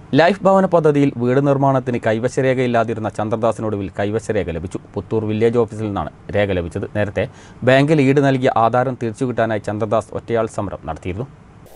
life ഭവന പദ്ധതിയിൽ വീട് നിർമ്മാണത്തിന് കൈവശരേഖയില്ലാതിരുന്ന ചന്ദ്രദാസിനൊടുവിൽ കൈവശരേഖ ലഭിച്ചു പുത്തൂർ വില്ലേജ് ഓഫീസിൽ നിന്നാണ് രേഖ ലഭിച്ചത് നേരത്തെ ബാങ്കിൽ ഈട് നൽകിയ ആധാരം തിരിച്ചു കിട്ടാനായി ചന്ദ്രദാസ് ഒറ്റയാൾ സമരം നടത്തിയിരുന്നു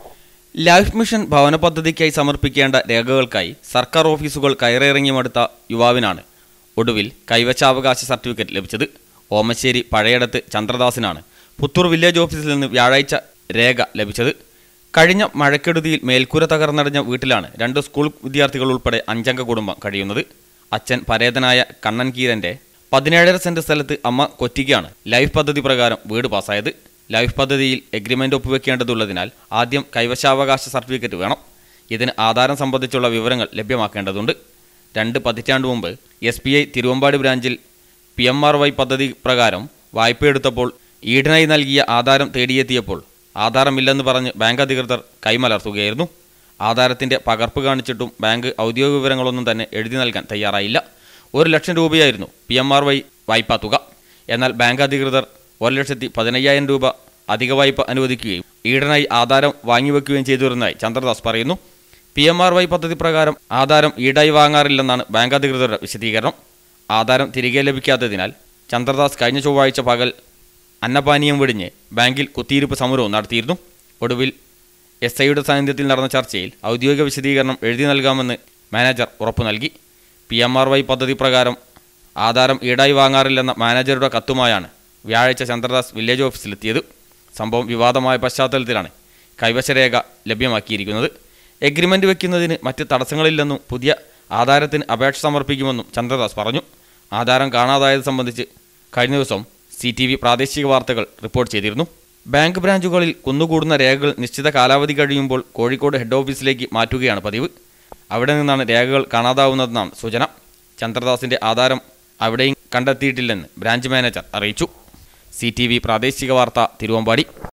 ലൈഫ് മിഷൻ ഭവന പദ്ധതിക്കായി സമർപ്പിക്കേണ്ട രേഖകൾക്കായി സർക്കാർ ഓഫീസുകൾ കയറിയിറങ്ങി മടുത്ത യുവാവിനാണ് ഒടുവിൽ കൈവശാവകാശ സർട്ടിഫിക്കറ്റ് ലഭിച്ചത് ഓമശ്ശേരി പഴയടത്ത് ചന്ദ്രദാസിനാണ് പുത്തൂർ വില്ലേജ് ഓഫീസിൽ നിന്ന് വ്യാഴാഴ്ച രേഖ ലഭിച്ചത് കഴിഞ്ഞ മഴക്കെടുതിയിൽ മേൽക്കൂര തകർന്നടഞ്ഞ വീട്ടിലാണ് രണ്ട് സ്കൂൾ വിദ്യാർത്ഥികൾ ഉൾപ്പെടെ അഞ്ചംഗ കുടുംബം കഴിയുന്നത് അച്ഛൻ പരേതനായ കണ്ണൻ കീരന്റെ പതിനേഴര സെന്റ് സ്ഥലത്ത് അമ്മ കൊറ്റിക്കാണ് ലൈഫ് പദ്ധതി പ്രകാരം വീട് പാസ്സായത് ലൈഫ് പദ്ധതിയിൽ എഗ്രിമെന്റ് ഒപ്പുവെക്കേണ്ടതുള്ളതിനാൽ ആദ്യം കൈവശാവകാശ സർട്ടിഫിക്കറ്റ് വേണം ഇതിന് ആധാരം സംബന്ധിച്ചുള്ള വിവരങ്ങൾ ലഭ്യമാക്കേണ്ടതുണ്ട് രണ്ട് പതിറ്റാണ്ട് മുമ്പ് എസ് ബി ഐ തിരുവമ്പാടി ബ്രാഞ്ചിൽ പി എം ആർ വൈ പദ്ധതി പ്രകാരം വായ്പയെടുത്തപ്പോൾ ഈടിനായി നൽകിയ ആധാരം തേടിയെത്തിയപ്പോൾ ആധാരമില്ലെന്ന് പറഞ്ഞ് ബാങ്ക് അധികൃതർ കൈമലർത്തുകയായിരുന്നു ആധാരത്തിന്റെ പകർപ്പ് കാണിച്ചിട്ടും ബാങ്ക് ഔദ്യോഗിക വിവരങ്ങളൊന്നും തന്നെ എഴുതി നൽകാൻ തയ്യാറായില്ല ഒരു ലക്ഷം രൂപയായിരുന്നു പി എം ആർ വൈ വായ്പാ തുക എന്നാൽ ബാങ്ക് അധികൃതർ ഒരു ലക്ഷത്തി പതിനയ്യായിരം രൂപ അധിക വായ്പ അനുവദിക്കുകയും ഈടനായി ആധാരം വാങ്ങിവെക്കുകയും ചെയ്തിരുന്നതായി ചന്ദ്രദാസ് പറയുന്നു പി എം ആർ വൈ പദ്ധതി പ്രകാരം ആധാരം ഈടായി വാങ്ങാറില്ലെന്നാണ് ബാങ്ക് അധികൃതരുടെ വിശദീകരണം ആധാരം തിരികെ ലഭിക്കാത്തതിനാൽ ചന്ദ്രദാസ് കഴിഞ്ഞ ചൊവ്വാഴ്ച പകൽ അന്നപാനീയം വെടിഞ്ഞ് ബാങ്കിൽ കുത്തിയിരിപ്പ് സമരവും നടത്തിയിരുന്നു ഒടുവിൽ എസ് ഐയുടെ സാന്നിധ്യത്തിൽ നടന്ന ചർച്ചയിൽ ഔദ്യോഗിക വിശദീകരണം എഴുതി നൽകാമെന്ന് മാനേജർ ഉറപ്പു നൽകി പി എം ആർ വൈ പദ്ധതി പ്രകാരം ആധാരം ഈടായി വാങ്ങാറില്ലെന്ന മാനേജറുടെ കത്തുമായാണ് വ്യാഴാഴ്ച ചന്ദ്രദാസ് വില്ലേജ് ഓഫീസിലെത്തിയത് സംഭവം വിവാദമായ പശ്ചാത്തലത്തിലാണ് കൈവശരേഖ ലഭ്യമാക്കിയിരിക്കുന്നത് എഗ്രിമെന്റ് വെക്കുന്നതിന് മറ്റ് തടസ്സങ്ങളില്ലെന്നും പുതിയ ആധാരത്തിന് അപേക്ഷ സമർപ്പിക്കുമെന്നും ചന്ദ്രദാസ് പറഞ്ഞു ആധാരം കാണാതായത് സംബന്ധിച്ച് കഴിഞ്ഞ ദിവസം സി ടി വി പ്രാദേശിക വാർത്തകൾ റിപ്പോർട്ട് ചെയ്തിരുന്നു ബാങ്ക് ബ്രാഞ്ചുകളിൽ കുന്നുകൂടുന്ന രേഖകൾ നിശ്ചിത കാലാവധി കഴിയുമ്പോൾ കോഴിക്കോട് ഹെഡ് ഓഫീസിലേക്ക് മാറ്റുകയാണ് പതിവ് അവിടെ നിന്നാണ് രേഖകൾ കാണാതാവുന്നതെന്നാണ് സൂചന ചന്ദ്രദാസിന്റെ ആധാരം അവിടെയും കണ്ടെത്തിയിട്ടില്ലെന്ന് ബ്രാഞ്ച് മാനേജർ അറിയിച്ചു സി ടി വി പ്രാദേശിക വാർത്ത തിരുവമ്പാടി